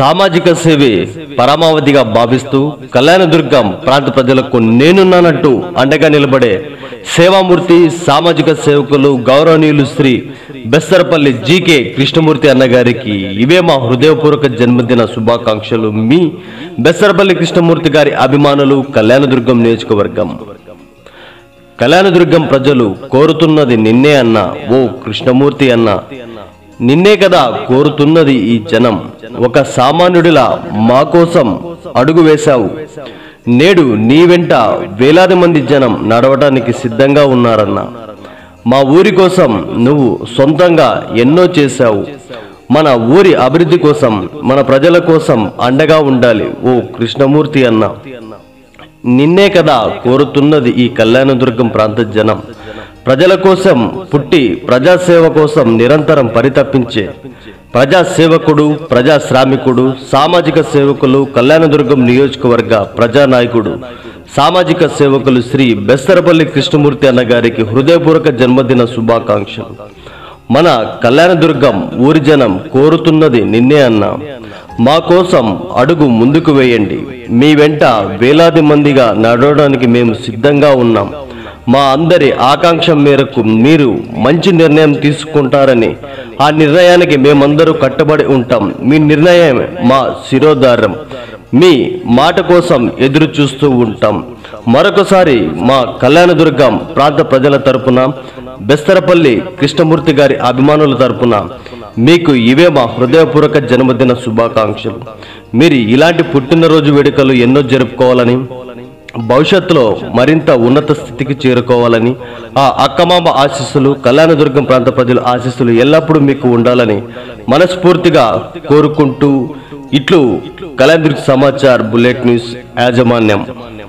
సామాజిక సేవే పరమావధిగా భావిస్తూ కళ్యాణదుర్గం ప్రాంత ప్రజలకు నేనున్నానంటూ అండగా నిలబడే సేవామూర్తి సామాజిక సేవకులు గౌరవనీయులు శ్రీ బెస్తరపల్లి జీకే కృష్ణమూర్తి అన్నగారికి ఇవే మా హృదయపూర్వక జన్మదిన శుభాకాంక్షలు మీ బెస్తరపల్లి కృష్ణమూర్తి గారి అభిమానులు కళ్యాణదుర్గం నియోజకవర్గం కళ్యాణదుర్గం ప్రజలు కోరుతున్నది నిన్నే అన్న ఓ కృష్ణమూర్తి అన్న నిన్నే కదా కోరుతున్నది ఈ జనం ఒక సామాన్యుడిలా మా కోసం అడుగు వేశావు నేడు నీ వెంట వేలాది మంది జనం నడవటానికి సిద్ధంగా ఉన్నారన్న మా ఊరి కోసం నువ్వు సొంతంగా ఎన్నో చేశావు మన ఊరి అభివృద్ధి కోసం మన ప్రజల కోసం అండగా ఉండాలి ఓ కృష్ణమూర్తి అన్న నిన్నే కదా కోరుతున్నది ఈ కళ్యాణదుర్గం ప్రాంత జనం ప్రజల కోసం పుట్టి ప్రజాసేవ కోసం నిరంతరం పరితపించే ప్రజా సేవకుడు ప్రజా శ్రామికుడు సామాజిక సేవకులు కళ్యాణదుర్గం నియోజకవర్గ ప్రజానాయకుడు సామాజిక సేవకులు శ్రీ బెస్తరపల్లి కృష్ణమూర్తి అన్న గారికి హృదయపూర్వక జన్మదిన శుభాకాంక్షలు మన కళ్యాణదుర్గం ఊరి జనం కోరుతున్నది నిన్నే అన్న మా కోసం అడుగు ముందుకు వేయండి మీ వెంట వేలాది మందిగా నడవడానికి మేము సిద్ధంగా ఉన్నాం మా అందరి ఆకాంక్ష మేరకు మీరు మంచి నిర్ణయం తీసుకుంటారని ఆ నిర్ణయానికి మేమందరూ కట్టుబడి ఉంటాం మీ నిర్ణయం మా శిరోధారం మీ మాట కోసం ఎదురు చూస్తూ ఉంటాం మరొకసారి మా కళ్యాణదుర్గం ప్రాంత ప్రజల తరపున బెస్తరపల్లి కృష్ణమూర్తి గారి అభిమానుల తరపున మీకు ఇవే మా హృదయపూర్వక జన్మదిన శుభాకాంక్షలు మీరు ఇలాంటి పుట్టినరోజు వేడుకలు ఎన్నో జరుపుకోవాలని భవిష్యత్తులో మరింత ఉన్నత స్థితికి చేరుకోవాలని ఆ అక్కమామ ఆశీస్సులు కళ్యాణదుర్గం ప్రాంత ప్రజల ఆశీస్సులు ఎల్లప్పుడూ మీకు ఉండాలని మనస్ఫూర్తిగా కోరుకుంటూ ఇట్లు కళ్యాణదుర్గ సమాచార్ బుల్లెట్ న్యూస్ యాజమాన్యం